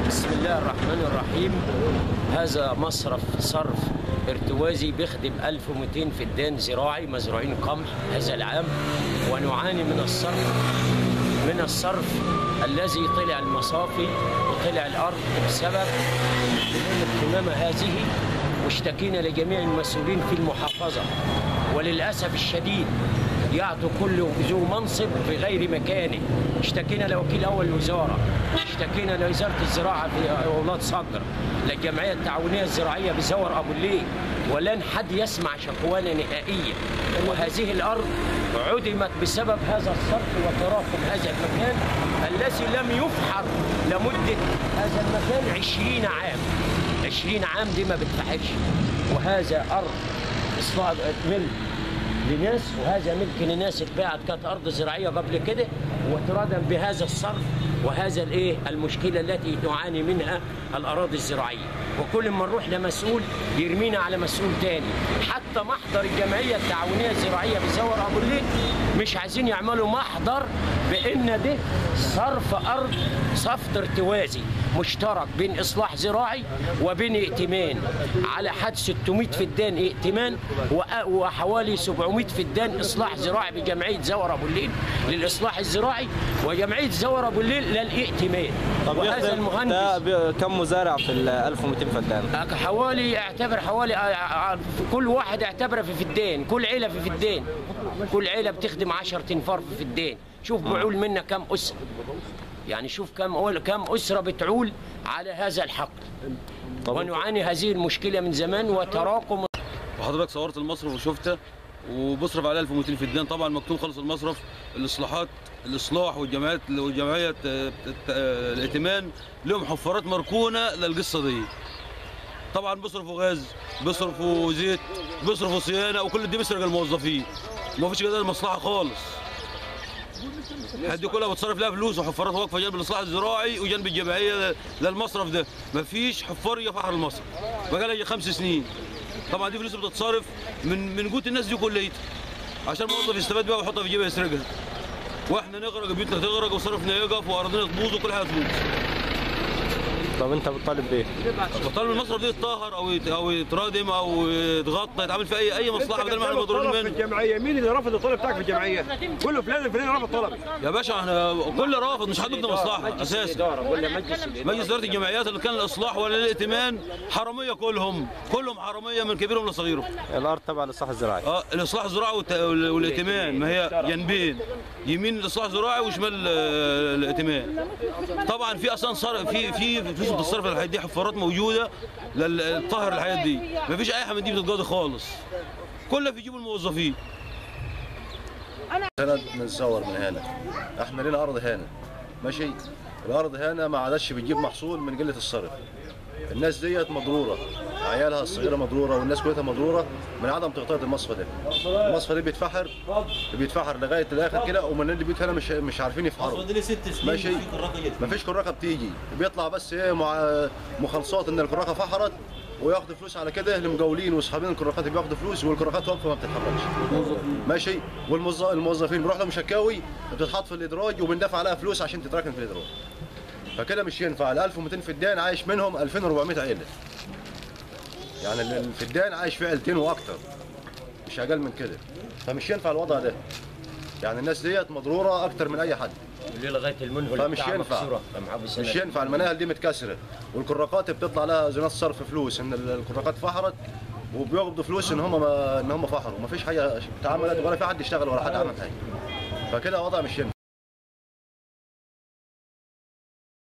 بسم الله الرحمن الرحيم هذا مصرف صرف ارتوازي بيخدم 1200 فدان زراعي مزروعين قمح هذا العام ونعاني من الصرف من الصرف الذي طلع المصافي وطلع الارض بسبب الكمامه هذه واشتكينا لجميع المسؤولين في المحافظه وللاسف الشديد يعطوا كل ذو منصب في غير مكانه اشتكينا لوكيل اول الوزاره اشتكينا لوزاره الزراعه في اولاد صقر للجمعيه التعاونيه الزراعيه بزور ابو الليل ولن حد يسمع شكوانا نهائيا وهذه الارض عدمت بسبب هذا الصرف وتراكم هذا المكان الذي لم يفحر لمده هذا المكان 20 عام 20 عام دي ما بتفحرش وهذا ارض اصلاح ملك لناس وهذا ملك لناس اتباعت كانت ارض زراعيه قبل كده وترادم بهذا الصرف وهذا الايه المشكله التي نعاني منها الاراضي الزراعيه وكل ما نروح لمسؤول يرمينا على مسؤول تاني حتى محضر الجمعيه التعاونيه الزراعيه بزور ابو الليل مش عايزين يعملوا محضر بان ده صرف ارض صفت ارتوازي مشترك بين اصلاح زراعي وبين ائتمان على حد 600 فدان ائتمان وحوالي 700 فدان اصلاح زراعي بجمعيه زور ابو الليل للاصلاح الزراعي وجمعيه زور ابو الليل للائتمان طب وهذا يخدم المهندس ده بي- كم مزارع في ال 1200 فدان؟ حوالي اعتبر حوالي آه، آه، كل واحد اعتبره في فدان كل عيله في فدان كل عيله بتخدم 10 تنفار في فدان شوف بعول منا كم اسره يعني شوف كم كم اسره بتعول على هذا الحق طب ونعاني هذه المشكله من زمان وتراكم وحضرتك صورت المصرف وشفته وبصرف عليه 1200 فدان طبعا مكتوب خالص المصرف الاصلاحات الاصلاح والجمعيات وجمعيه آه، آه، الائتمان لهم حفارات مركونه للقصه دي طبعا بيصرفوا غاز بيصرفوا زيت بيصرفوا صيانه وكل دي بيسرق الموظفين ما فيش كده مصلحه خالص دي كلها بتصرف لها فلوس وحفارات واقفه جنب الاصلاح الزراعي وجنب الجمعيه للمصرف ده ما فيش حفار يفحر المصرف بقى لها خمس سنين طبعا دي فلوس بتتصرف من من جوت الناس دي كلها عشان الموظف يستفاد بيها ويحطها في جيبه يسرقها واحنا نغرق بيوتنا تغرق وصرفنا يقف وارضنا تبوظ وكل حاجه تبوظ طب انت بتطالب بايه؟ فطالب المصرف ده يتطهر او يت- او يترادم او يتغطى يتعمل في اي اي مصلحه بدل ما احنا مضرورين طلب في منه الجمعيه مين اللي رفض الطلب بتاعك في الجمعيه؟ كله فلان الفلاني رفض طلبي يا باشا احنا كل رافض مش حد ضد مصلحه اساسا الاداره ولا مجلس الاداره مجلس اداره الجمعيات اللي كان الاصلاح ولا الائتمان حراميه كلهم كلهم حراميه من كبيرهم لصغيرهم الارض تبع الاصلاح الزراعي اه الاصلاح الزراعي والت- وال- والائتمان ما هي جنبين يمين الاصلاح الزراعي وشمال آه، الائتمان طبعا في اصلا صار في في فلوس بتتصرف للحاجات دي حفارات موجوده للطهر الحاجات دي ما فيش اي حاجه من دي بتتقاضي خالص كلها في جيب الموظفين سند متزور من هنا احنا لنا ارض هنا ماشي الارض هنا ما عادش بتجيب محصول من قله الصرف الناس ديت مضروره عيالها الصغيره مضروره والناس كلها مضروره من عدم تغطيه المصفى ده المصفى ده بيتفحر بيتفحر لغايه الاخر كده ومن اللي بيوت هنا مش مش عارفين يفحروا ماشي ما فيش كراكه بتيجي بيطلع بس ايه مع مخلصات ان الكراكه فحرت وياخدوا فلوس على كده المجاولين واصحابين الكراكات بياخدوا فلوس والكراكات واقفه ما بتتحركش ماشي والموظفين بيروح لهم شكاوي بتتحط في الادراج وبندفع عليها فلوس عشان تتراكم في الادراج فكده مش ينفع ال 1200 فدان عايش منهم 2400 عيله يعني ال- الفدان عايش فيه عيلتين واكتر مش اقل من كده فمش ينفع الوضع ده يعني الناس ديت مضروره اكتر من اي حد اللي لغايه المنهل فمش بتاع ينفع. مكسورة. فمعاه مش بسنة. ينفع المناهل دي متكسره والكراكات بتطلع لها زنات صرف فلوس ان ال- الكراكات فحرت وبياخدوا فلوس ان هم ما ان هم فحروا مفيش حاجه اتعملت ولا في حد اشتغل ولا حد عمل حاجه فكده وضع مش ينفع